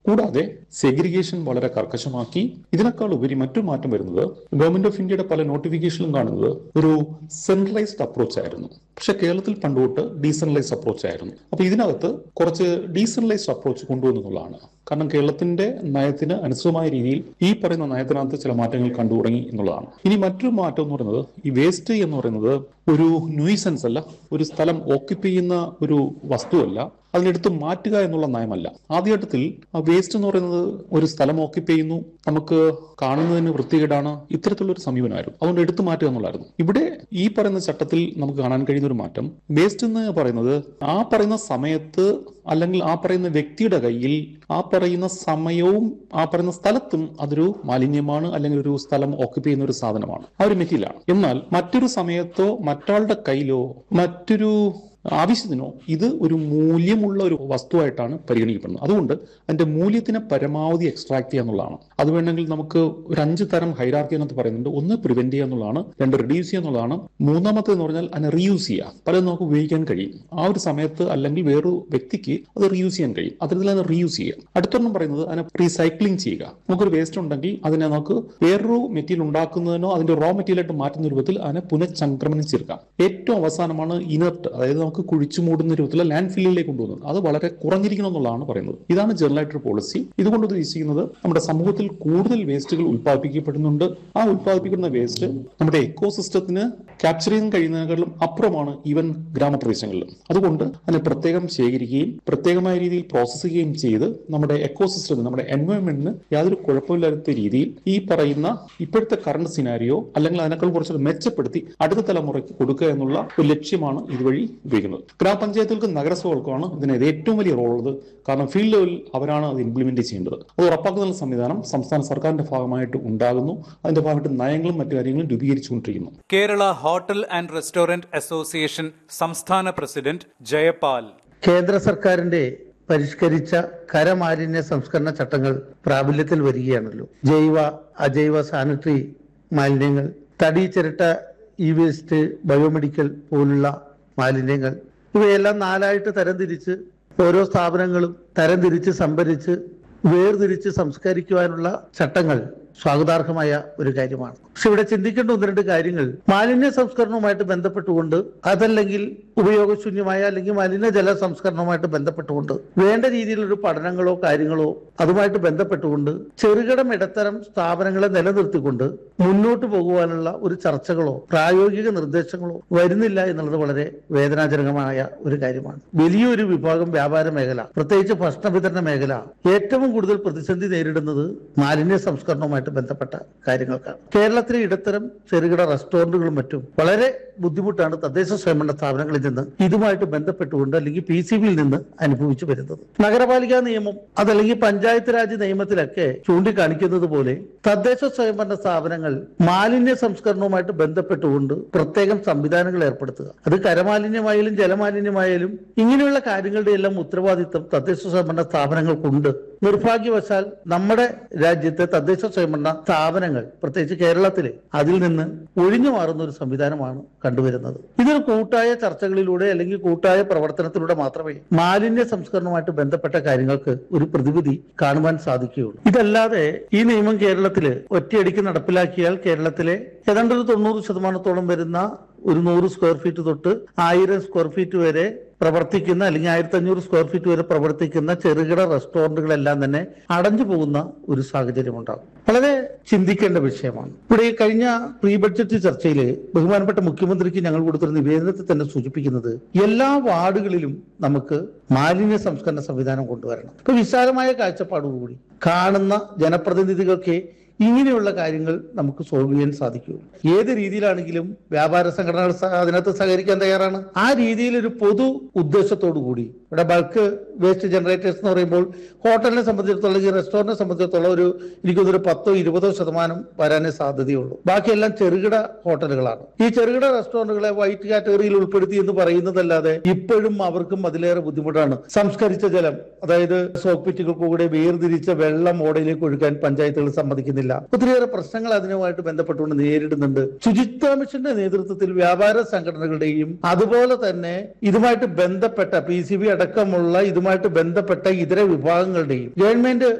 കൂടാതെ സെഗ്രിഗേഷൻ വളരെ കർക്കശമാക്കി ഇതിനേക്കാൾ ഉപരി മറ്റൊരു മാറ്റം വരുന്നത് ഗവൺമെന്റ് ഓഫ് ഇന്ത്യയുടെ പല നോട്ടിഫിക്കേഷനിലും കാണുന്നത് ഒരു സെൻട്രലൈസ്ഡ് അപ്രോച്ച് ആയിരുന്നു പക്ഷെ കേരളത്തിൽ പണ്ടുതൊട്ട് ഡീസെൻട്രലൈസ്ഡ് അപ്രോച്ച് ആയിരുന്നു അപ്പൊ ഇതിനകത്ത് കുറച്ച് ഡീസെൻട്രലൈസ്ഡ് അപ്രോച്ച് കൊണ്ടുവന്നുള്ളതാണ് കാരണം കേരളത്തിന്റെ നയത്തിന് അനുസൃതമായ രീതിയിൽ ഈ പറയുന്ന നയത്തിനകത്ത് ചില മാറ്റങ്ങൾ കണ്ടു തുടങ്ങി എന്നുള്ളതാണ് ഇനി മറ്റൊരു മാറ്റം എന്ന് പറയുന്നത് ഈ വേസ്റ്റ് എന്ന് പറയുന്നത് ഒരു ന്യൂസൻസ് അല്ല ഒരു സ്ഥലം ഓക്യുപ്പൈ ചെയ്യുന്ന ഒരു വസ്തുവല്ല അതിനെടുത്ത് മാറ്റുക എന്നുള്ള നയമല്ല ആദ്യഘട്ടത്തിൽ ആ വേസ്റ്റ് എന്ന് പറയുന്നത് ഒരു സ്ഥലം ഓക്യുപ്പൈ ചെയ്യുന്നു നമുക്ക് കാണുന്നതിന് വൃത്തികേടാണ് ഇത്തരത്തിലുള്ള ഒരു സമീപനമായിരുന്നു അതുകൊണ്ട് എടുത്തു മാറ്റുക എന്നുള്ളായിരുന്നു ഇവിടെ ഈ പറയുന്ന ചട്ടത്തിൽ നമുക്ക് കാണാൻ കഴിയുന്ന ഒരു മാറ്റം വേസ്റ്റ് എന്ന് പറയുന്നത് ആ പറയുന്ന സമയത്ത് അല്ലെങ്കിൽ ആ പറയുന്ന വ്യക്തിയുടെ കയ്യിൽ ആ പറയുന്ന സമയവും ആ പറയുന്ന സ്ഥലത്തും അതൊരു മാലിന്യമാണ് അല്ലെങ്കിൽ ഒരു സ്ഥലം ഓക്യുപ്പൈ ചെയ്യുന്ന ഒരു സാധനമാണ് ആ ഒരു മെറ്റീരിയലാണ് എന്നാൽ മറ്റൊരു സമയത്തോ മറ്റാളുടെ കയ്യിലോ മറ്റൊരു ആവശ്യത്തിനോ ഇത് ഒരു മൂല്യമുള്ള ഒരു വസ്തുവായിട്ടാണ് പരിഗണിക്കപ്പെടുന്നത് അതുകൊണ്ട് അതിന്റെ മൂല്യത്തിനെ പരമാവധി എക്സ്ട്രാക്ട് ചെയ്യുക എന്നുള്ളതാണ് അത് വേണമെങ്കിൽ നമുക്ക് ഒരു അഞ്ച് തരം ഹൈറാർക്കി എന്നൊക്കെ പറയുന്നുണ്ട് ഒന്ന് പ്രിവെന്റ് ചെയ്യുക എന്നുള്ളതാണ് രണ്ട് റിഡ്യൂസ് ചെയ്യുക എന്നുള്ളതാണ് മൂന്നാമത്തെ എന്ന് പറഞ്ഞാൽ അതിനെ റീയൂസ് ചെയ്യുക പലതും നമുക്ക് ഉപയോഗിക്കാൻ കഴിയും ആ ഒരു സമയത്ത് അല്ലെങ്കിൽ വേറൊരു വ്യക്തിക്ക് അത് റീയൂസ് ചെയ്യാൻ കഴിയും അത്തരത്തിൽ അത് റീയൂസ് ചെയ്യുക അടുത്തൊരെണ്ണം പറയുന്നത് അതിനെ റീസൈക്ലിംഗ് ചെയ്യുക നമുക്കൊരു വേസ്റ്റ് ഉണ്ടെങ്കിൽ അതിനെ നമുക്ക് വേറൊരു മെറ്റീരിയൽ ഉണ്ടാക്കുന്നതിനോ അതിന്റെ റോ മെറ്റീരിയലായിട്ട് മാറ്റുന്ന രൂപത്തിൽ അതിനെ പുനഃചംക്രമണം ചേർക്കാം ഏറ്റവും അവസാനമാണ് ഇനർട്ട് അതായത് നമുക്ക് കുഴിച്ചു മൂടുന്ന രൂപത്തിലുള്ള ലാൻഡ് ഫില്ലിലേക്ക് കൊണ്ടുവന്നത് അത് വളരെ കുറഞ്ഞിരിക്കണം എന്നുള്ളതാണ് പറയുന്നത് ഇതാണ് ജനറൽ ആയിട്ടൊരു പോളിസി ഇതുകൊണ്ട് ഉദ്ദേശിക്കുന്നത് നമ്മുടെ സമൂഹത്തിൽ കൂടുതൽ വേസ്റ്റുകൾ ഉത്പാദിപ്പിക്കപ്പെടുന്നുണ്ട് ആ ഉത്പാദിപ്പിക്കുന്ന വേസ്റ്റ് നമ്മുടെ എക്കോ സിസ്റ്റത്തിന് ക്യാപ്ചർ ചെയ്യാൻ കഴിയുന്നതിനേക്കാളും അപ്പുറമാണ് ഈവൻ ഗ്രാമപ്രദേശങ്ങളിലും അതുകൊണ്ട് അതിനെ പ്രത്യേകം ശേഖരിക്കുകയും പ്രത്യേകമായ രീതിയിൽ പ്രോസസ് ചെയ്യുകയും ചെയ്ത് നമ്മുടെ എക്കോ സിസ്റ്റത്തിന് നമ്മുടെ എൻവയോൺമെന്റിന് യാതൊരു കുഴപ്പമില്ലാത്ത രീതിയിൽ ഈ പറയുന്ന ഇപ്പോഴത്തെ കറണ്ട് സിനാരിയോ അല്ലെങ്കിൽ അതിനേക്കാൾ കുറച്ചുകൂടെ മെച്ചപ്പെടുത്തി അടുത്ത തലമുറയ്ക്ക് കൊടുക്കുക എന്നുള്ള ഒരു ലക്ഷ്യമാണ് ഇതുവഴി ഉപയോഗിക്കുന്നത് ഗ്രാമപഞ്ചായത്തുകൾക്കും നഗരസഭകൾക്കുമാണ് ഇതിന് ഏറ്റവും വലിയ റോൾ ഉള്ളത് കാരണം ഫീൽഡ് ലെവലിൽ അവരാണ് അത് ഇംപ്ലിമെന്റ് ചെയ്യേണ്ടത് അത് ഉറപ്പാക്കുന്ന സംവിധാനം സംസ്ഥാന സർക്കാരിന്റെ ഭാഗമായിട്ട് ഉണ്ടാകുന്നു അതിന്റെ ഭാഗമായിട്ട് നയങ്ങളും മറ്റു കാര്യങ്ങളും രൂപീകരിച്ചുകൊണ്ടിരിക്കുന്നു Kerala hotel and restaurant association സംസ്ഥാന പ്രസിഡന്റ് ജയപാൽ കേന്ദ്ര സർക്കാരിന്റെ പരിഷ്കരിച്ച കരമാലിന്യ സംസ്കരണ ചട്ടങ്ങൾ പ്രാബല്യത്തിൽ വരികയാണല്ലോ ജൈവ അജൈവ സാനിറ്ററി മാലിന്യങ്ങൾ തടി ചിരട്ട ഇ വേസ്റ്റ് ബയോമെഡിക്കൽ പോലുള്ള മാലിന്യങ്ങൾ ഇവയെല്ലാം നാലായിട്ട് തരംതിരിച്ച് ഓരോ സ്ഥാപനങ്ങളും തരംതിരിച്ച് സംഭരിച്ച് വേർതിരിച്ച് സംസ്കരിക്കുവാനുള്ള ചട്ടങ്ങൾ സ്വാഗതാർഹമായ ഒരു കാര്യമാണ് പക്ഷെ ഇവിടെ ചിന്തിക്കേണ്ട ഒന്ന് രണ്ട് കാര്യങ്ങൾ മാലിന്യ സംസ്കരണവുമായിട്ട് ബന്ധപ്പെട്ടുകൊണ്ട് അതല്ലെങ്കിൽ ഉപയോഗശൂന്യമായ അല്ലെങ്കിൽ മലിനജല സംസ്കരണവുമായിട്ട് ബന്ധപ്പെട്ടുകൊണ്ട് വേണ്ട രീതിയിലൊരു പഠനങ്ങളോ കാര്യങ്ങളോ അതുമായിട്ട് ബന്ധപ്പെട്ടുകൊണ്ട് ചെറുകിടം ഇടത്തരം സ്ഥാപനങ്ങളെ നിലനിർത്തിക്കൊണ്ട് മുന്നോട്ട് പോകുവാനുള്ള ഒരു ചർച്ചകളോ പ്രായോഗിക നിർദ്ദേശങ്ങളോ വരുന്നില്ല എന്നുള്ളത് വളരെ വേദനാജനകമായ ഒരു കാര്യമാണ് വലിയൊരു വിഭാഗം വ്യാപാര മേഖല പ്രത്യേകിച്ച് ഭക്ഷണ വിതരണ മേഖല ഏറ്റവും കൂടുതൽ പ്രതിസന്ധി നേരിടുന്നത് മാലിന്യ സംസ്കരണവുമായിട്ട് ബന്ധപ്പെട്ട കാര്യങ്ങൾക്കാണ് കേരളത്തിലെ ഇടത്തരം ചെറുകിട റെസ്റ്റോറന്റുകളും മറ്റും വളരെ ബുദ്ധിമുട്ടാണ് തദ്ദേശ സ്വയംഭരണ സ്ഥാപനങ്ങളിൽ നിന്ന് ഇതുമായിട്ട് ബന്ധപ്പെട്ടുകൊണ്ട് അല്ലെങ്കിൽ പി സി ബിയിൽ നിന്ന് അനുഭവിച്ചു വരുന്നത് നഗരപാലികാ നിയമം അതല്ലെങ്കിൽ പഞ്ചായത്ത് രാജ് നിയമത്തിലൊക്കെ ചൂണ്ടിക്കാണിക്കുന്നത് പോലെ തദ്ദേശ സ്വയംഭരണ സ്ഥാപനങ്ങൾ മാലിന്യ സംസ്കരണവുമായിട്ട് ബന്ധപ്പെട്ടുകൊണ്ട് പ്രത്യേകം സംവിധാനങ്ങൾ ഏർപ്പെടുത്തുക അത് കരമാലിന്യമായാലും ജലമാലിന്യമായാലും ഇങ്ങനെയുള്ള കാര്യങ്ങളുടെ എല്ലാം ഉത്തരവാദിത്വം തദ്ദേശ സ്വയംഭരണ സ്ഥാപനങ്ങൾക്കുണ്ട് നിർഭാഗ്യവശാൽ നമ്മുടെ രാജ്യത്തെ തദ്ദേശ സ്വയംഭരണ സ്ഥാപനങ്ങൾ പ്രത്യേകിച്ച് കേരളത്തിലെ അതിൽ നിന്ന് ഒഴിഞ്ഞു മാറുന്ന ഒരു സംവിധാനമാണ് കണ്ടുവരുന്നത് ഇതൊരു കൂട്ടായ ചർച്ചകളിലൂടെ അല്ലെങ്കിൽ കൂട്ടായ പ്രവർത്തനത്തിലൂടെ മാത്രമേ മാലിന്യ സംസ്കരണവുമായിട്ട് ബന്ധപ്പെട്ട കാര്യങ്ങൾക്ക് ഒരു പ്രതിവിധി കാണുവാൻ സാധിക്കുകയുള്ളൂ ഇതല്ലാതെ ഈ നിയമം കേരളത്തില് ഒറ്റയടിക്ക് നടപ്പിലാക്കിയാൽ കേരളത്തിലെ ഏതാണ്ട് ഒരു തൊണ്ണൂറ് ശതമാനത്തോളം വരുന്ന ഒരു നൂറ് സ്ക്വയർ ഫീറ്റ് തൊട്ട് ആയിരം സ്ക്വയർ ഫീറ്റ് വരെ പ്രവർത്തിക്കുന്ന അല്ലെങ്കിൽ ആയിരത്തി അഞ്ഞൂറ് സ്ക്വയർ ഫീറ്റ് വരെ പ്രവർത്തിക്കുന്ന ചെറുകിട റെസ്റ്റോറന്റുകളെല്ലാം തന്നെ അടഞ്ഞു പോകുന്ന ഒരു സാഹചര്യം ഉണ്ടാകും വളരെ ചിന്തിക്കേണ്ട വിഷയമാണ് ഇവിടെ ഈ കഴിഞ്ഞ പ്രീ ബഡ്ജറ്റ് ചർച്ചയിൽ ബഹുമാനപ്പെട്ട മുഖ്യമന്ത്രിക്ക് ഞങ്ങൾ കൊടുത്തൊരു നിവേദനത്തിൽ തന്നെ സൂചിപ്പിക്കുന്നത് എല്ലാ വാർഡുകളിലും നമുക്ക് മാലിന്യ സംസ്കരണ സംവിധാനം കൊണ്ടുവരണം ഇപ്പൊ വിശാലമായ കാഴ്ചപ്പാടോടുകൂടി കാണുന്ന ജനപ്രതിനിധികൾക്ക് ഇങ്ങനെയുള്ള കാര്യങ്ങൾ നമുക്ക് സോൾവ് ചെയ്യാൻ സാധിക്കൂ ഏത് രീതിയിലാണെങ്കിലും വ്യാപാര സംഘടനകൾ സഹ- അതിനകത്ത് സഹകരിക്കാൻ തയ്യാറാണ് ആ രീതിയിൽ ഒരു പൊതു ഉദ്ദേശത്തോടു കൂടി ഇവിടെ ബൾക്ക് വേസ്റ്റ് ജനറേറ്റേഴ്സ് എന്ന് പറയുമ്പോൾ ഹോട്ടലിനെ സംബന്ധിച്ചിടത്തോളം അല്ലെങ്കിൽ റെസ്റ്റോറന്റിനെ സംബന്ധിച്ചിടത്തോളം ഒരു എനിക്കൊന്നൊരു പത്തോ ഇരുപതോ ശതമാനം വരാനേ സാധ്യതയുള്ളൂ ബാക്കിയെല്ലാം ചെറുകിട ഹോട്ടലുകളാണ് ഈ ചെറുകിട റെസ്റ്റോറന്റുകളെ വൈറ്റ് കാറ്റഗറിയിൽ ഉൾപ്പെടുത്തി എന്ന് പറയുന്നതല്ലാതെ ഇപ്പോഴും അവർക്കും അതിലേറെ ബുദ്ധിമുട്ടാണ് സംസ്കരിച്ച ജലം അതായത് സോക്പിറ്റുകൾ കൂടെ വേർതിരിച്ച വെള്ളം ഓടയിലേക്ക് ഒഴുകാൻ പഞ്ചായത്തുകൾ സമ്മതിക്കുന്നില്ല ഒത്തിരിയേറെ പ്രശ്നങ്ങൾ അതിനുമായിട്ട് ബന്ധപ്പെട്ടുകൊണ്ട് നേരിടുന്നുണ്ട് ശുചിത്വ മിഷന്റെ നേതൃത്വത്തിൽ വ്യാപാര സംഘടനകളുടെയും അതുപോലെ തന്നെ ഇതുമായിട്ട് ബന്ധപ്പെട്ട പി സി ബി അടക്കമുള്ള ഇതുമായിട്ട് ബന്ധപ്പെട്ട ഇതര വിഭാഗങ്ങളുടെയും ഗവൺമെന്റ്